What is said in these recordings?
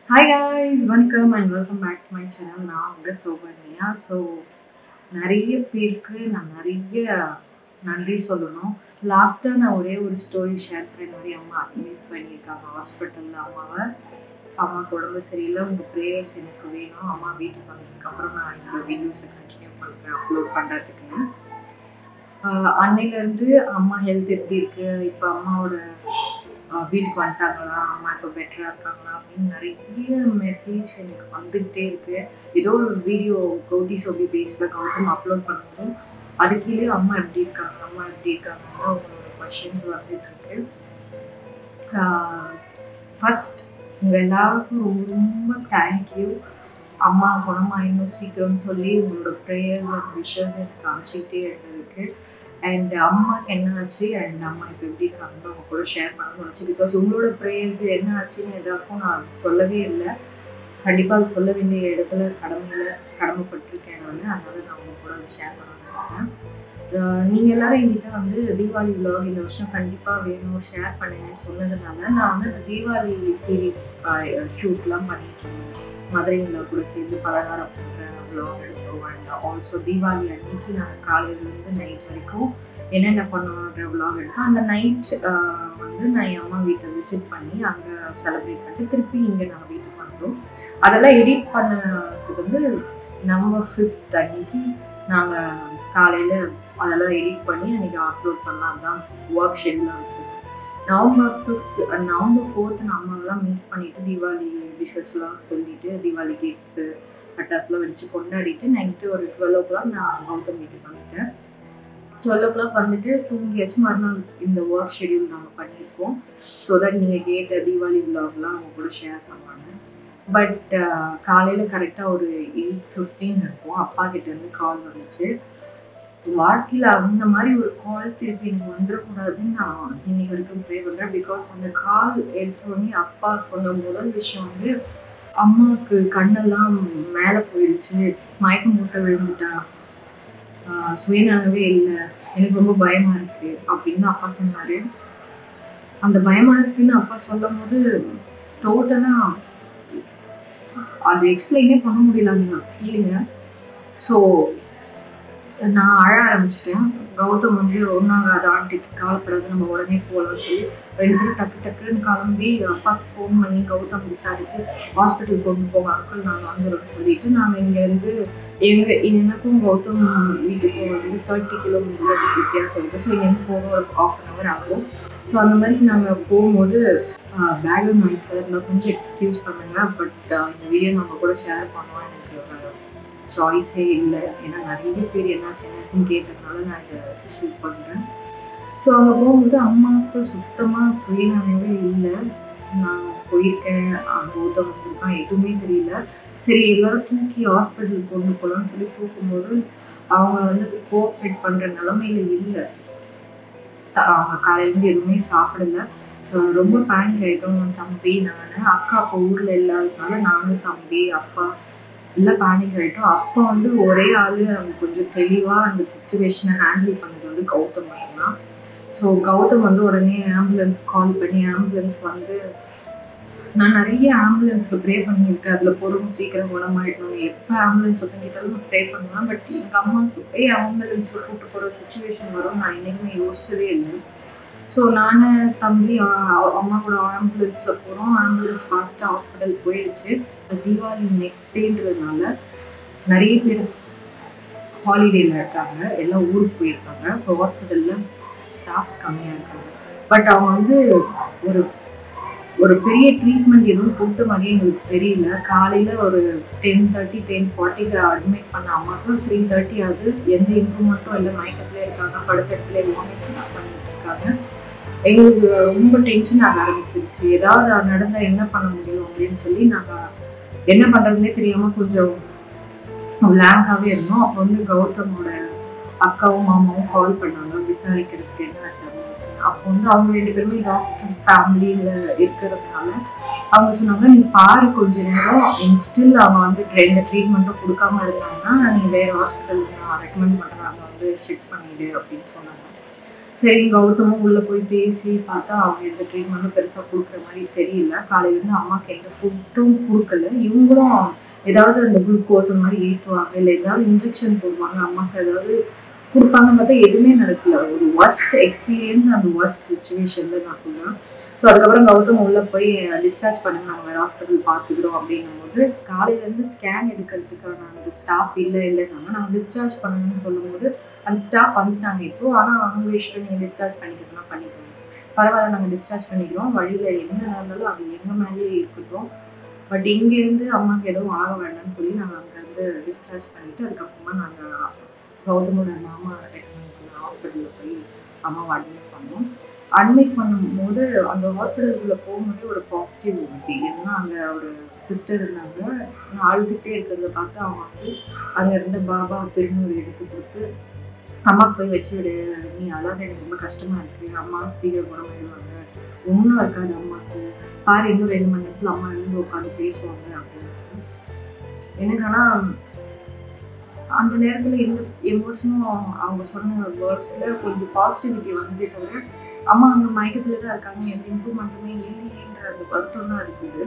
Hi guys வணக்கம் and welcome back to my channel நான் உங்கள் சோபர்னியா ஸோ நிறைய பேருக்கு நான் நிறைய நன்றி சொல்லணும் லாஸ்ட்டாக நான் ஒரே ஒரு ஸ்டோரி ஷேர் பண்ண மாதிரி அம்மா அட்மிட் பண்ணியிருக்காங்க ஹாஸ்பிட்டலில் அம்மாவை அம்மாவுக்கு உடம்பு சரியில்லை உங்கள் ப்ரேயர்ஸ் எனக்கு வேணும் அம்மா வீட்டுக்கு வந்ததுக்கப்புறம் நான் என்னோட வீடியோஸை கண்டினியூ பண்ணுறேன் அப்லோட் பண்ணுறதுக்குன்னு அன்னையிலேருந்து அம்மா ஹெல்த் எப்படி இருக்குது இப்போ அம்மாவோட ஆஹ் வீட்டுக்கு வந்துட்டாங்களா அம்மா இப்போ பெட்டராக இருக்காங்களா அப்படின்னு நிறைய மெசேஜ் எனக்கு வந்துக்கிட்டே இருக்கு ஏதோ ஒரு வீடியோ கௌதி சோபி பேஜில் கௌதம் அப்லோட் பண்ணும்போது அது கீழே அம்மா எப்படி இருக்காங்க அம்மா எப்படி இருக்காங்கன்னு அவங்களோட கொஷின்ஸ் வந்துட்டு இருக்கு ஃபஸ்ட் உங்கள் எல்லாருக்கும் ரொம்ப ரொம்ப தேங்க்யூ அம்மா குணமா இன்னும் சீக்கிரம் சொல்லி உங்களோட ப்ரேயர் விஷயம் எனக்கு அனுப்பிச்சிக்கிட்டே இருந்ததுக்கு அண்ட் அம்மாவுக்கு என்ன ஆச்சு அண்ட் அம்மா இப்போ எப்படி இருக்காங்க அவங்க கூட ஷேர் பண்ணணும்னு நினச்சி பிகாஸ் உங்களோட ப்ரேயர்ஸ் என்ன ஆச்சுன்னு எல்லாருக்கும் நான் சொல்லவே இல்லை கண்டிப்பாக அது சொல்ல வேண்டிய இடத்துல கடமையில் கடமைப்பட்டிருக்கேன் நான் அதனால நான் உங்க கூட அதை ஷேர் பண்ணணும்னு நினச்சேன் நீங்கள் எல்லாரும் என்கிட்ட வந்து தீபாவளி vlog இந்த வருஷம் கண்டிப்பாக வேணும் ஷேர் பண்ணுங்கன்னு சொன்னதுனால நான் வந்து அந்த தீபாவளி சீரீஸ் ஷூட்லாம் பண்ணிட்டு இருந்தேன் மதுரையில் கூட சேர்ந்து பலகாரம் பண்ணுற vlog எடுத்தோம் அண்ட் ஆல்சோ தீபாவளி அன்னைக்கு நாங்கள் காலையிலேருந்து நைட் வரைக்கும் என்னென்ன பண்ணணுன்ற vlog எடுத்தோம் அந்த நைட் வந்து நான் என் அம்மா வீட்டை விசிட் பண்ணி அங்கே செலிப்ரேட் பண்ணிட்டு திருப்பி இங்கே நாங்கள் வீட்டுக்கு வந்தோம் அதெல்லாம் எடிட் பண்ணதுக்கு வந்து நவம்பர் ஃபிஃப்த் அன்னைக்கு நாங்கள் காலையில் அதெல்லாம் எடிட் பண்ணி அன்றைக்கி அப்லோட் பண்ணலாம் தான் ஒர்க் ஷெட்யூலாக வச்சுருந்தோம் நவம்பர் ஃபிஃப்த் நவம்பர் ஃபோர்த்து நான் அம்மாவெல்லாம் மீட் பண்ணிவிட்டு தீபாவளி விஷஸ்லாம் சொல்லிவிட்டு தீபாவளி கேக்ஸு பட்டாசுலாம் வெடிச்சு கொண்டாடிட்டு நைட்டு ஒரு டுவெல் ஓ கிளாக் நான் கௌதம் வீட்டுக்கு வந்துட்டேன் டுவெல் ஓ கிளாக் வந்துட்டு தூங்கியாச்சு மறுநாள் இந்த ஒர்க் ஷெட்யூல் நாங்கள் பண்ணியிருக்கோம் ஸோ தட் நீங்கள் கேட்ட தீபாவளி விலாக்லாம் அவங்க கூட ஷேர் பண்ணுவாங்க பட் காலையில் கரெக்டாக ஒரு எயிட் ஃபிஃப்டீன் இருக்கும் அப்பா கிட்டேருந்து கால் வந்துச்சு வாழ்க்கையில் அந்த மாதிரி ஒரு கால் திருப்பி எனக்கு வந்துடக்கூடாதுன்னு நான் இன்னைக்கு வரைக்கும் ப்ரே பண்ணுறேன் பிகாஸ் அந்த கால் எடுத்தோடனே அப்பா சொன்ன முதல் விஷயம் வந்து அம்மாவுக்கு கண்ணெல்லாம் மேலே போயிடுச்சு மயக்கம் மூட்டை விழுந்துட்டா ஆஹ் சுயநலவே இல்லை எனக்கு ரொம்ப பயமா இருக்கு அப்படின்னு அப்பா சொன்னாரு அந்த பயமா இருக்குன்னு அப்பா சொல்லும் போது டோட்டலா அது எக்ஸ்பிளைனே பண்ண முடியல அந்த ஃபீலிங்க ஸோ நான் அழ ஆரம்பிச்சிட்டேன் கௌதம் வந்து ஒன்றாகாத ஆண்டிக்கு கவலைப்படாது நம்ம உடனே போகலாம்னு சொல்லி ரெண்டு பேரும் டக்கு டக்குன்னு கிளம்பி அப்பாவுக்கு ஃபோன் பண்ணி கௌதம் விசாரிச்சு ஹாஸ்பிட்டல் கொண்டு போங்க அங்கிள் நாங்கள் வந்துடுறோம்னு சொல்லிட்டு நாங்கள் இங்கேருந்து எங்க எனக்கும் கௌதம் வீட்டுக்கும் வந்து தேர்ட்டி கிலோமீட்டர்ஸ் வித்தியாசம் இருக்குது ஸோ இங்கேருந்து போக ஒரு ஆஃப் அன் ஹவர் ஆகும் ஸோ அந்த மாதிரி நாங்கள் போகும்போது பேக்ரவுண்ட் நாய்ஸ் இருந்தால் கொஞ்சம் எக்ஸ்கியூஸ் பண்ணுங்க பட் இந்த வீடியோ நம்ம கூட ஷேர் பண்ணுவோம் எனக்கு சாய்ஸே இல்லை ஏன்னா நிறைய பேர் என்னாச்சு என்னாச்சுன்னு கேட்டதுனால நான் இதை ஷூட் பண்ணுறேன் ஸோ அங்கே போகும்போது அம்மாவுக்கு சுத்தமாக சுயநலவே இல்லை நான் போயிருக்கேன் கௌதம் வந்திருக்கான் எதுவுமே தெரியல சரி எல்லாரும் தூக்கி ஹாஸ்பிட்டல் கொண்டு போகலான்னு சொல்லி தூக்கும்போது அவங்க வந்து கோஆப்ரேட் பண்ணுற நிலமையில இல்லை அவங்க காலையிலேருந்து எதுவுமே சாப்பிடல அஹ் ரொம்ப பேனிக் ஆகிட்டோம் தம்பி நான் அக்கா அப்போ ஊரில் இல்லாததுனால நானும் தம்பி அப்பா எல்லாம் பேனிக் ஆகிட்டோம் அப்பா வந்து ஒரே ஆள் அவங்க கொஞ்சம் தெளிவாக அந்த சுச்சுவேஷனை ஹேண்டில் பண்ணது வந்து கௌதம் மட்டும்தான் ஸோ கௌதம் வந்து உடனே ஆம்புலன்ஸ் கால் பண்ணி ஆம்புலன்ஸ் வந்து நான் நிறைய ஆம்புலன்ஸ்க்கு ப்ரே பண்ணியிருக்கேன் அதில் பொறுமை சீக்கிரம் குணமாயிடணும் எப்போ ஆம்புலன்ஸ் வந்து கேட்டாலும் நான் ப்ரே பண்ணுவேன் பட் எங்கள் அம்மாவுக்கு போய் ஆம்புலன்ஸில் கூப்பிட்டு போகிற சுச்சுவேஷன் வரும் நான் என்றைக்குமே யோசிச்சதே இல்லை ஸோ நான் தம்பி அ- அம்மா கூட ஆம்புலன்ஸில் போகிறோம் ஆம்புலன்ஸ் ஃபாஸ்ட்டாக ஹாஸ்பிட்டல் போயிடுச்சு தீபாவளி நெக்ஸ்ட் டேன்றதுனால நிறைய பேர் ஹாலிடேல இருக்காங்க எல்லாம் ஊருக்கு போயிருக்காங்க ஸோ ஹாஸ்பிட்டலில் ஸ்டாஃப்ஸ் கம்மியாக இருக்காங்க பட் அவங்க வந்து ஒரு ஒரு பெரிய ட்ரீட்மெண்ட் எதுவும் கொடுத்த மாதிரியே எங்களுக்கு தெரியல காலையில் ஒரு டென் தேர்ட்டி டென் ஃபார்ட்டிக்கு அட்மிட் பண்ண அம்மாவுக்கு த்ரீ தேர்ட்டி ஆகுது எந்த இம்ப்ரூவ்மெண்ட்டும் இல்லை மயக்கத்துல இருக்காங்க படுத்த இடத்துல வாமிட் பண்ணிட்டு இருக்காங்க எங்களுக்கு ரொம்ப டென்ஷன் ஆக ஆரம்பிச்சிருச்சு ஏதாவது நடந்தால் என்ன பண்ண முடியும் அப்படின்னு சொல்லி நாங்கள் என்ன பண்ணுறதுனே தெரியாமல் கொஞ்சம் லேங்காகவே இருந்தோம் அப்போ வந்து கௌதமோட அக்காவும் மாமாவும் கால் பண்ணாங்க விசாரிக்கிறதுக்கு என்ன ஆச்சு அப்படின்னு. அப்போ வந்து அவங்க ரெண்டு பேருமே டாக்டர் ஃபேமிலியில் இருக்கிறதுனால அவங்க சொன்னாங்க நீ பாரு கொஞ்ச நேரம் ஸ்டில் அவங்க வந்து எந்த ட்ரீட்மெண்ட்டும் கொடுக்காம இருந்தாங்கன்னா நீ வேறு ஹாஸ்பிட்டல் நான் ரெக்கமெண்ட் பண்ணுறாங்க வந்து ஷிஃப்ட் பண்ணிடு அப்படின்னு சொன்னாங்க சரி கௌதமும் உள்ளே போய் பேசி பார்த்தா அவங்க எந்த ட்ரீட்மெண்ட்டும் பெருசாக கொடுக்குற மாதிரி தெரியல காலையிலேருந்து அம்மாவுக்கு எந்த ஃபுட்டும் கொடுக்கல இவங்களும் ஏதாவது அந்த குளுக்கோஸ் அந்த மாதிரி ஏற்றுவாங்க இல்லை ஏதாவது இன்ஜெக்ஷன் போடுவாங்க அம்மாவுக்கு ஏதாவது கொடுப்பாங்க பார்த்தா எதுவுமே நடக்கல ஒரு ஒர்ஸ்ட் எக்ஸ்பீரியன்ஸ் அந்த ஒர்ஸ்ட் சுச்சுவேஷன்ல நான் சொல்லுவேன் ஸோ அதுக்கப்புறம் கௌதம் உள்ள போய் டிஸ்சார்ஜ் பண்ணுங்க நாங்கள் வேறு ஹாஸ்பிட்டல் பார்த்துக்கிறோம் அப்படின்னும் போது காலையிலேருந்து ஸ்கேன் எடுக்கிறதுக்கான அந்த ஸ்டாஃப் இல்லை இல்லைன்னாங்க நாங்கள் டிஸ்சார்ஜ் பண்ணணும்னு சொல்லும்போது அந்த ஸ்டாஃப் வந்துட்டாங்க இப்போ ஆனால் அவங்க இஷ்டம் நீங்கள் டிஸ்சார்ஜ் பண்ணிக்கிறதுனா பண்ணிக்கோங்க பரவாயில்ல நாங்கள் டிஸ்சார்ஜ் பண்ணிக்கிறோம் வழியில் என்ன நடந்தாலும் அது எங்கள் மேலேயே இருக்கட்டும் பட் இங்கேருந்து அம்மாவுக்கு எதுவும் ஆக வேண்டாம்னு சொல்லி நாங்கள் அங்கேருந்து டிஸ்சார்ஜ் பண்ணிவிட்டு அதுக்கப்புறமா நாங்கள் கௌதமோட மாமா ரெக்கமெண்ட் ஹாஸ்பிட்டலில் போய் அம்மாவை அட்மிட் பண்ணோம் அட்மிட் பண்ணும்போது அந்த ஹாஸ்பிட்டலுக்குள்ளே போகும்போது ஒரு பாசிட்டிவ் ஏன்னா அங்கே ஒரு சிஸ்டர் இருந்தாங்க நான் அழுதுகிட்டே இருக்கிறத பார்த்து அவங்க வந்து அங்கே இருந்த பாபா திருநூறு எடுத்து கொடுத்து அம்மாவுக்கு போய் வச்சு விடு நீ அழாத எனக்கு ரொம்ப கஷ்டமாக இருக்குது அம்மா சீக்கிரம் குணமாயிடுவாங்க ஒன்றும் இருக்காது அம்மாவுக்கு பாரு இன்னும் ரெண்டு மணி நேரத்தில் அம்மா இருந்து உட்காந்து பேசுவாங்க அப்படின்னு எனக்கு ஆனால் அந்த நேரத்தில் எந்த எமோஷனும் அவங்க சொன்ன வேர்ட்ஸில் கொஞ்சம் பாசிட்டிவிட்டி வந்ததே தவிர அம்மா அங்கே மயக்கத்தில் தான் இருக்காங்க எந்த இம்ப்ரூவ்மெண்ட்டுமே இல்லையேன்ற அந்த வருத்தம் தான் இருக்குது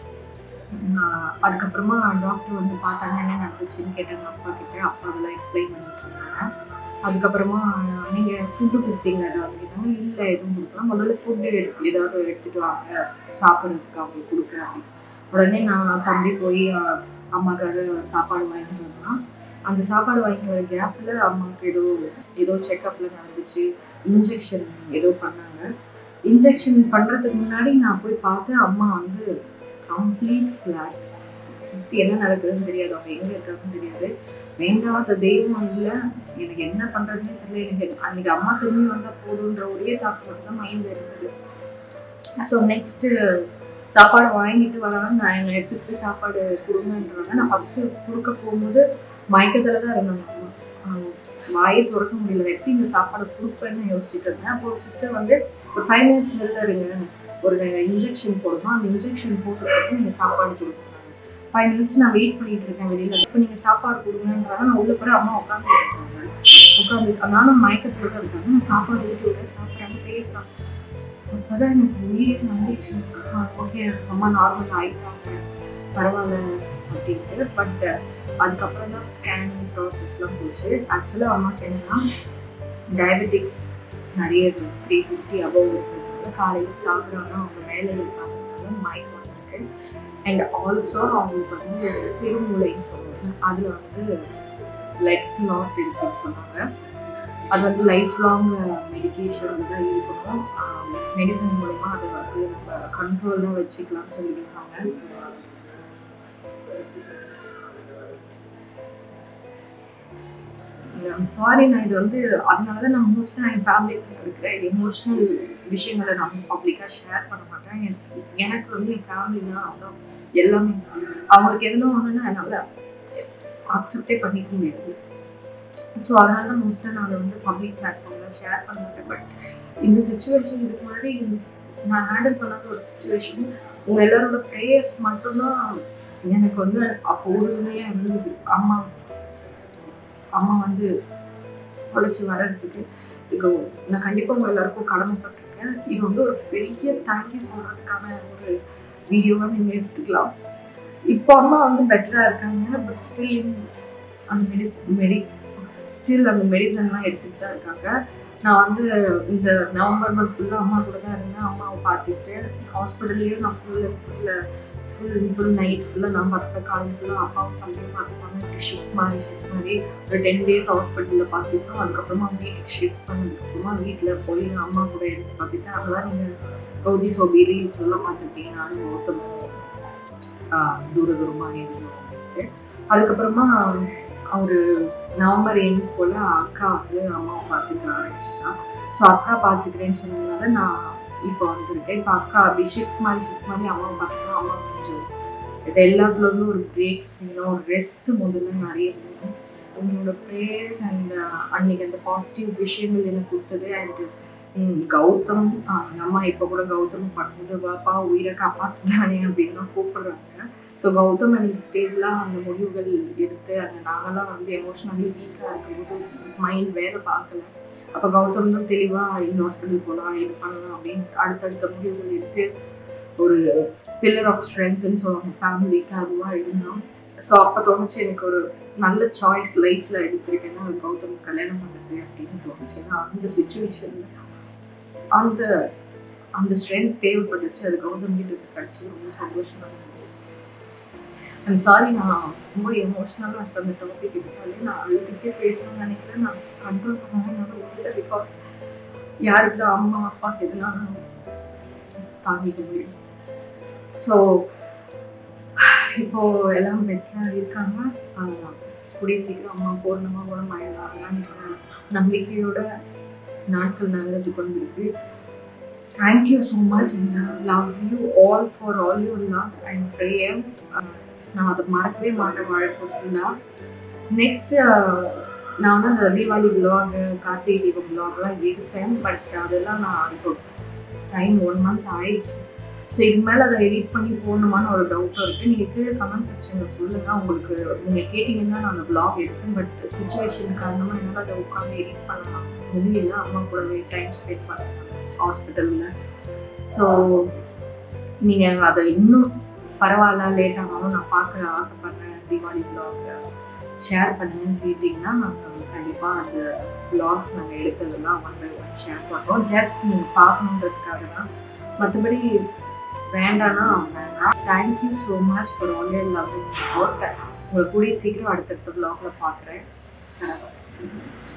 அதுக்கப்புறமா டாக்டர் வந்து பார்த்தாங்க என்ன நடந்துச்சுன்னு கேட்டாங்க அப்பா கிட்ட அப்பா அதெல்லாம் எக்ஸ்பிளைன் பண்ணிட்டு இருந்தாங்க அதுக்கப்புறமா நீங்கள் ஃபுட்டு கொடுத்தீங்க ஏதாவது கேட்டாங்க இல்லை எதுவும் கொடுக்கல முதல்ல ஃபுட்டு ஏதாவது எடுத்துகிட்டு வாங்க சாப்பிட்றதுக்கு அவங்களுக்கு கொடுக்குறேன் அப்படின்னு உடனே நான் தம்பி போய் அம்மாக்காக சாப்பாடு வாங்கிட்டு வந்தோம் அந்த சாப்பாடு வாங்கிட்டு வர கேப்பில் அம்மாவுக்கு ஏதோ ஏதோ செக்கப்பில் நடந்துச்சு இன்ஜெக்ஷன் ஏதோ பண்ணாங்க இன்ஜெக்ஷன் பண்ணுறதுக்கு முன்னாடி நான் போய் பார்த்தேன் அம்மா வந்து கம்ப்ளீட் ஃப்ளாட் என்ன நடக்குதுன்னு தெரியாது அவங்க எங்கே இருக்காங்கன்னு தெரியாது வேண்டாத தெய்வம் இல்லை எனக்கு என்ன பண்ணுறதுன்னு தெரியல எனக்கு அன்னைக்கு அம்மா திரும்பி வந்தால் போதுன்ற ஒரே தாக்கம் மட்டும் தான் மைண்டில் இருந்தது ஸோ நெக்ஸ்ட்டு சாப்பாடு வாங்கிட்டு வராங்க நான் என்னை எடுத்துகிட்டு போய் சாப்பாடு கொடுங்கன்றாங்க நான் ஃபஸ்ட்டு கொடுக்க போகும்போது மயக்கத்தில் தான் இருந்தாங்க அம்மா வாயை திறக்க முடியல எப்படி இந்த சாப்பாடு கொடுப்பேன்னு யோசிச்சுட்டு இருந்தேன் அப்போ ஒரு சிஸ்டர் வந்து ஒரு ஃபைவ் மினிட்ஸ் வெளில இருங்க ஒரு இன்ஜெக்ஷன் போடணும் அந்த இன்ஜெக்ஷன் போட்டுறதுக்கு நீங்கள் சாப்பாடு கொடுக்கணும் ஃபைவ் மினிட்ஸ் நான் வெயிட் பண்ணிட்டு இருக்கேன் வெளியில் இப்போ நீங்கள் சாப்பாடு கொடுங்கன்றாங்க நான் உள்ள போய் அம்மா உட்காந்து இருக்காங்க உட்காந்து நானும் மயக்கத்தில் தான் இருக்காங்க நான் சாப்பாடு ஊட்டி விட்டு சாப்பிட்றாங்க பேசுகிறாங்க அப்போதான் எனக்கு உயிரே வந்துச்சு ஓகே அம்மா நார்மல் ஆகிட்டாங்க பரவாயில்ல அப்படின்ட்டு பட் அதுக்கப்புறம் தான் ஸ்கேனிங் ப்ராசஸ்லாம் போச்சு ஆக்சுவலாக அம்மாக்கு என்னன்னா டயபெட்டிக்ஸ் நிறைய த்ரீ ஃபிஃப்டி அபவ் இருக்கிறதுனால காலையில் சாப்பிட்றாங்க அவங்க வேலை இருக்காங்க மயக்கம் வந்திருக்கு அண்ட் ஆல்சோ அவங்களுக்கு வந்து சிறுமூளைன்னு சொல்லுவாங்க அதில் வந்து பிளட் கிளாட் இருக்குன்னு சொன்னாங்க அது வந்து லைஃப் லாங் மெடிக்கேஷன் தான் இருக்கணும் மெடிசன் மூலமா அதை வந்து நம்ம கண்ட்ரோலில் வச்சுக்கலாம்னு சொல்லியிருக்காங்க சாரி நான் இது வந்து அதனால தான் நான் மோஸ்ட்டாக என் ஃபேமிலியில் இருக்கிற எமோஷ்னல் விஷயங்களை நான் வந்து பப்ளிக்காக ஷேர் பண்ண மாட்டேன் எனக்கு வந்து என் ஃபேமிலினா அதான் எல்லாமே அவங்களுக்கு எதுனா ஒன்றுனா என்னால் அக்செப்டே பண்ணிக்க முடியாது ஸோ அதனால தான் மோஸ்ட்டாக நான் அதை வந்து பப்ளிக் பிளாட்ஃபார்மில் ஷேர் பண்ண மாட்டேன் பட் இந்த சுச்சுவேஷன் இதுக்கு முன்னாடி நான் ஹேண்டில் பண்ணாத ஒரு சுச்சுவேஷன் உங்கள் எல்லாரோட ப்ரேயர்ஸ் மட்டும்தான் எனக்கு வந்து அப்போ உறுதுணையாக இருந்துச்சு அம்மா அம்மா வந்து உழைச்சி வர்றதுக்கு இது நான் கண்டிப்பாக உங்கள் எல்லாருக்கும் கடமைப்பட்டிருக்கேன் இது வந்து ஒரு பெரிய தேங்க்யூ சொல்கிறதுக்கான ஒரு வீடியோவாக நீங்கள் எடுத்துக்கலாம் இப்போ அம்மா வந்து பெட்டராக இருக்காங்க பட் ஸ்டில் அந்த மெடிஸ் மெடி ஸ்டில் அந்த மெடிசன்லாம் எடுத்துகிட்டு தான் இருக்காங்க நான் வந்து இந்த நவம்பர் மந்த் ஃபுல்லாக அம்மா கூட தான் இருந்தேன் அம்மாவை பார்த்துட்டு ஹாஸ்பிட்டல்லையும் நான் full full full full night ஃபுல்லாக நான் பார்த்துப்பேன் காலையில் ஃபுல்லாக அப்பாவும் தம்பியும் பார்த்துப்பாங்க ஷிஃப்ட் மாதிரி ஷிஃப்ட் மாதிரி ஒரு டென் டேஸ் ஹாஸ்பிட்டலில் பார்த்துட்டோம் அதுக்கப்புறமா வீட்டுக்கு ஷிஃப்ட் பண்ணதுக்கப்புறமா வீட்டில் போய் அம்மா கூட எடுத்து பார்த்துட்டு அதெல்லாம் நீங்கள் கௌதி சோபி ரீல்ஸ் எல்லாம் பார்த்துருப்பீங்க நானும் ஒருத்தமும் தூர தூரமாக இருந்தோம் அப்படின்ட்டு அதுக்கப்புறமா ஒரு நவம்பர் எண்டு போல் அக்கா வந்து அம்மாவை பார்த்துக்க ஆரம்பிச்சிட்டா ஸோ அக்கா பார்த்துக்கிறேன்னு சொன்னதுனால நான் இப்போ வந்திருக்கேன் இப்போ அக்கா அப்படி ஷிஃப்ட் மாதிரி ஷிஃப்ட் மாதிரி அம்மாவை பார்த்துக்கலாம் அம்மா கொஞ்சம் இது எல்லாத்துல இருந்து ஒரு பிரேக் வேணும் ஒரு ரெஸ்ட் முதல்ல நிறைய வேணும் உங்களோட ப்ரேயர்ஸ் அண்ட் அன்னைக்கு அந்த பாசிட்டிவ் விஷயங்கள் எனக்கு கொடுத்தது அண்ட் கௌதம் எங்கள் அம்மா இப்போ கூட கௌதம் பார்க்கும்போது பாப்பா உயிரை காப்பாற்றுறானே அப்படின்னு தான் கூப்பிடுறாங்க ஸோ கௌதம் அன்னைக்கு ஸ்டேஜ்லாம் அந்த முடிவுகள் எடுத்து அந்த நாங்கள்லாம் வந்து எமோஷ்னலி வீக்காக இருக்கும்போது மைண்ட் வேற பார்க்கல அப்போ கௌதம் தான் தெளிவாக இந்த ஹாஸ்பிட்டல் போகலாம் இது பண்ணலாம் அப்படின்னு அடுத்தடுத்த முடிவுகள் எடுத்து ஒரு பில்லர் ஆஃப் ஸ்ட்ரென்த்னு சொல்லுவாங்க ஃபேமிலிக்கு அதுவாக இருந்தான் ஸோ அப்போ தோணுச்சு எனக்கு ஒரு நல்ல சாய்ஸ் லைஃப்பில் எடுத்திருக்கேன்னா அது கௌதம் கல்யாணம் பண்ணது அப்படின்னு தோணுச்சு ஏன்னா அந்த சுச்சுவேஷனில் அந்த அந்த ஸ்ட்ரென்த் தேவைப்பட்டுச்சு அது கௌதம் கிட்ட கிடச்சி ரொம்ப சந்தோஷமாக இருந்தது ஐம் சாரி நான் ரொம்ப எமோஷ்னலாக இருக்க அந்த டாபிக் எடுத்தாலே நான் அழுதுகிட்டே பேசணும்னு நினைக்கிறேன் நான் கண்ட்ரோல் பண்ணவே என்னால் முடியல பிகாஸ் யாருக்கு அம்மா அப்பாக்கு எதுனாலும் தாங்கிக்க முடியும் ஸோ இப்போ எல்லாம் பெட்டராக இருக்காங்க ஆஹ் கூடிய சீக்கிரம் அம்மா பூர்ணமாக குணமாயிடலாம்ன்ற நம்பிக்கையோட நாட்கள் நகர்ந்து கொண்டிருக்கு thank you so much love you all for all your love and prayers நான் அதை மறக்கவே மாட்டேன் வாழ்க்கை ஃபுல்லாக நெக்ஸ்ட் நான் வந்து அந்த தீபாவளி vlog கார்த்திகை தீபம் vlogலாம் எடுத்தேன் பட் அதெல்லாம் நான் இப்போ டைம் ஒன் மந்த் ஆயிடுச்சு ஸோ இதுக்கு மேலே அதை எடிட் பண்ணி போடணுமான்னு ஒரு டவுட்டும் இருக்குது நீங்கள் கீழே கமெண்ட் செக்ஷனில் சொல்லுங்கள் உங்களுக்கு நீங்கள் கேட்டிங்கன்னா நான் அந்த vlog எடுத்தேன் பட் சுச்சுவேஷன் காரணமாக என்னால் அதை உட்காந்து எடிட் பண்ணலாம் முடியல அம்மா கூடவே டைம் ஸ்பெண்ட் பண்ணேன் ஹாஸ்பிட்டலில் ஸோ நீங்கள் அதை இன்னும் பரவாயில்ல லேட் ஆனாலும் நான் பார்க்க ஆசைப்பட்றேன் தீபாவளி vlog ஷேர் பண்ணுங்கன்னு கேட்டிங்கன்னா நாங்கள் கண்டிப்பாக அந்த vlogs நாங்கள் எடுத்ததெல்லாம் ஒன் பை ஒன் ஷேர் பண்ணுறோம் ஜஸ்ட் நீங்கள் பார்க்கணுன்றதுக்காக தான் மற்றபடி வேண்டாம்னா வேண்டாம் thank you so much for all your love and support உங்களை கூடிய சீக்கிரம் அடுத்தடுத்த vlogல பார்க்குறேன்